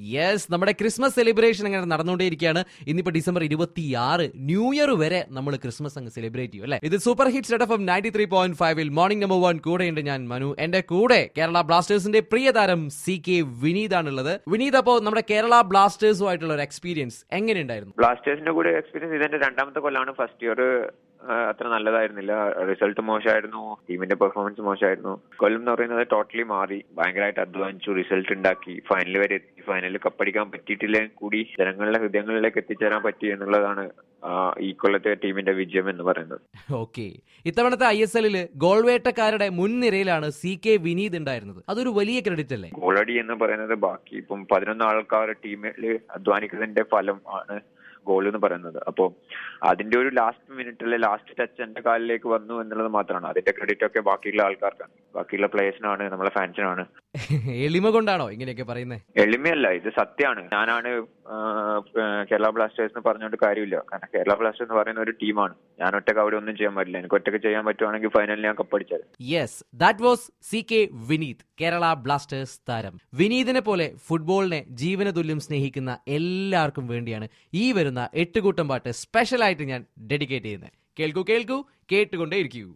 yes നമ്മുടെ Christmas celebration അങ്ങനെ നടന്നുകൊണ്ടേയിരിക്കുകയാണ് ഇന്നിപ്പോ ഡിസംബർ ഇരുപത്തിയാറ് ന്യൂ ഇയർ വരെ നമ്മൾ ക്രിസ്മസ് അങ്ങ് സെലിബ്രേറ്റ് ചെയ്യും അല്ലെ ഇത് super hit set F ninety three point ഫൈവിൽ മോർണിംഗ് നമ്പർ വൺ കൂടെയുണ്ട് ഞാൻ മനു എന്റെ കൂടെ കേരള ബ്ലാസ്റ്റേഴ്സിന്റെ പ്രിയ താരം സി കെ വിനീത് ആണുള്ളത് വിനീത് അപ്പോ നമ്മുടെ കേരള ബ്ലാസ്റ്റേഴ്സുമായിട്ടുള്ള ഒരു എക്സ്പീരിയൻസ് എങ്ങനെയുണ്ടായിരുന്നു ബ്ലാസ്റ്റേഴ്സിന്റെ കൂടെ എക്സ്പീരിയൻസ് ഇതെന്റെ രണ്ടാമത്തെ കൊല്ലാണ് ഫസ്റ്റ് ഇയർ അത്ര നല്ലതായിരുന്നില്ല റിസൾട്ട് മോശമായിരുന്നു ടീമിന്റെ പെർഫോമൻസ് മോശമായിരുന്നു കൊല്ലം എന്ന് പറയുന്നത് ടോട്ടലി മാറി ഭയങ്കരമായിട്ട് അധ്വാനിച്ചു റിസൾട്ട് ഉണ്ടാക്കി ഫൈനൽ വരെ എത്തി ഫൈനലിൽ കപ്പടിക്കാൻ പറ്റിയിട്ടില്ലെങ്കിൽ കൂടി ജനങ്ങളുടെ ഹൃദയങ്ങളിലേക്ക് എത്തിച്ചേരാൻ പറ്റി എന്നുള്ളതാണ് ആ, ഈ കൊല്ലത്തെ ടീമിന്റെ വിജയം എന്ന് പറയുന്നത് ഓക്കെ ഇത്തവണത്തെ ഐ എസ് എല്ലിൽ ഗോൾവേട്ടക്കാരുടെ മുൻനിരയിലാണ് സി കെ വിനീത് ഉണ്ടായിരുന്നത് അതൊരു വലിയ ക്രെഡിറ്റ് അല്ലേ ഗോളടി എന്ന് പറയുന്നത് ബാക്കി ഇപ്പം പതിനൊന്ന് ആൾക്കാർ ടീമിൽ അധ്വാനിക്കുന്നതിന്റെ ഫലം ആണ് ഗോൾ എന്ന് പറയുന്നത് അപ്പോ അതിന്റെ ഒരു ലാസ്റ്റ് മിനിറ്റിലെ ലാസ്റ്റ് ടച്ച് എന്റെ കാലിലേക്ക് വന്നു എന്നുള്ളത് മാത്രമാണ് അതിന്റെ ക്രെഡിറ്റ് ഒക്കെ ബാക്കിയുള്ള ആൾക്കാർക്കാണ് ബാക്കിയുള്ള പ്ലേയേഴ്സിനാണ് നമ്മളെ ഫാൻസിനാണ് എളിമ കൊണ്ടാണോ ഇങ്ങനെയൊക്കെ പറയുന്നത് എളിമയല്ല ഇത് സത്യമാണ് ഞാനാണ് ആ, കേരള ബ്ലാസ്റ്റേഴ്സ് എന്ന് പറഞ്ഞുകൊണ്ട് കാര്യമില്ല കാരണം കേരള ബ്ലാസ്റ്റേഴ്സ് എന്ന് പറയുന്ന ഒരു ടീമാണ് ഞാൻ ഒറ്റക്ക് അവിടെ ഒന്നും ചെയ്യാൻ പറ്റില്ല എനിക്ക് ഒറ്റക്ക് ചെയ്യാൻ പറ്റുവാണെങ്കിൽ ഫൈനലിൽ ഞാൻ കപ്പടിച്ചത് yes that was C K Vineeth Kerala Blasters താരം വിനീതിനെ പോലെ ഫുട്ബോളിനെ ജീവന തുല്യം സ്നേഹിക്കുന്ന എല്ലാവർക്കും വേണ്ടിയാണ് ഈ വരുന്ന എട്ടുകൂട്ടം പാട്ട് സ്പെഷ്യലായിട്ട് ഞാൻ ഡെഡിക്കേറ്റ് ചെയ്യുന്നത് കേൾക്കൂ കേൾക്കൂ കേട്ടുകൊണ്ടേ ഇരിക്കൂ